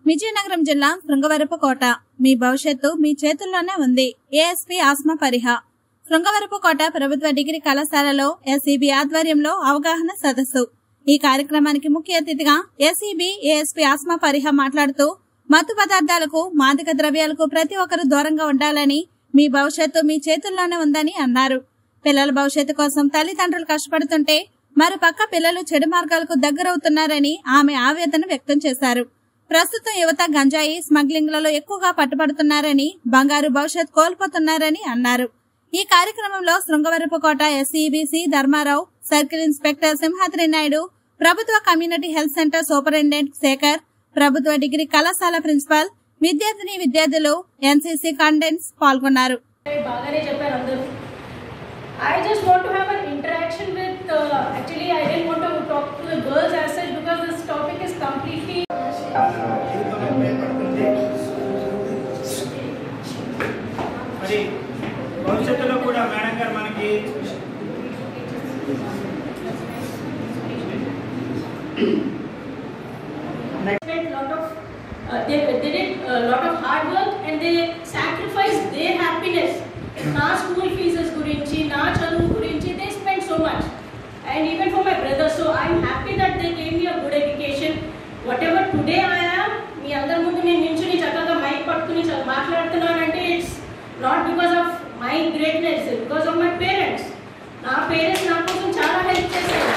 విజయనగరం జిల్లా శృంగవరపు కోట మీ భవిష్యత్తు మీ చేతుల్లోనే ఉంది ఏఎస్పీ ఆస్మా పరిహ శృంగవరపు కోట ప్రభుత్వ డిగ్రీ కళాశాలలో ఎస్ఈబి ఆధ్వర్యంలో అవగాహన సదస్సు ఈ కార్యక్రమానికి ముఖ్య అతిథిగా ఎస్ఈబి ఏఎస్పీ ఆస్మా పరిహ మాట్లాడుతూ మత్తు పదార్థాలకు మాదక ద్రవ్యాలకు ప్రతి ఒక్కరూ దూరంగా ఉండాలని మీ భవిష్యత్తు మీ చేతుల్లోనే ఉందని అన్నారు పిల్లల భవిష్యత్తు కోసం తల్లిదండ్రులు కష్టపడుతుంటే మరోపక్క పిల్లలు చెడు మార్గాలకు దగ్గరవుతున్నారని ఆమె ఆవేదన వ్యక్తం చేశారు ప్రస్తుతం యువత గంజాయి స్మగ్లింగ్లలో ఎక్కువగా పట్టుబడుతున్నారని బంగారు భవిష్యత్ కోల్పోతున్నారని అన్నారు ఈ కార్యక్రమంలో Srungavarapukota SEBC Dharmarao circle inspector Simhadri Naidu ప్రభుత్వ community health centre superintendent Sekhar ప్రభుత్వ డిగ్రీ కళాశాల ప్రిన్సిపల్ విద్యార్థిని విద్యార్థులు ఎన్సీసీ కంటెంట్స్ పాల్గొన్నారు బాగానే చెప్పారు అందరూ I just want to have an interaction with, uh, actually I didn't want to talk to the girls as such because this topic is completely మరి భవిష్యత్తులో కూడా మేడం గారు మనకి spent lot of uh, they, they did a lot of hard work and they sacrificed their happiness నా school fees గురించి నా చదువు గురించి they spend so much and even for my brother so I'm happy that they gave me a good education whatever today I am మీ అందరి ముందు నేను నించుని చక్కగా మైక్ పట్టుకుని చ- మాట్లాడుతున్నానంటే it's not because of my greatness because of my parents నా పేరెంట్స్ నా కోసం చాలా హెల్ప్ చేశారు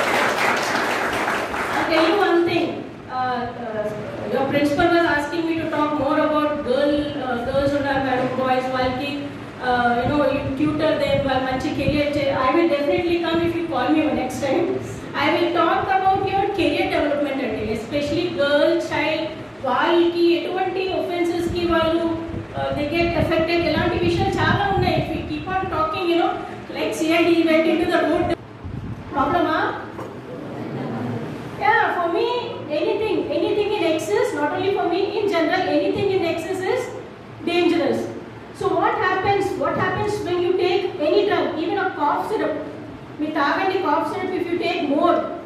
I'll tell you one thing. Uh, uh, your principal was asking me to talk more about girl, uh, girls who are madam boys, while ki, uh, you know, you tutor them, while manchi career. che- I will definitely come if you call me next time. I will talk about your career development అండి especially girl, child, వాళ్ళకి ఎటువంటి offences కి వాళ్ళు they get affected ఇలాంటి విషయాలు చాలా ఉన్నాయి if you keep on talking you know like CID went into the road ప్రాబ్లమా Yeah, for me, anything, anything in excess, not only for me, in general, anything in excess is dangerous. So what happens, what happens when you take any drug, even a cough syrup, with తాగండి cough syrup, if you take more,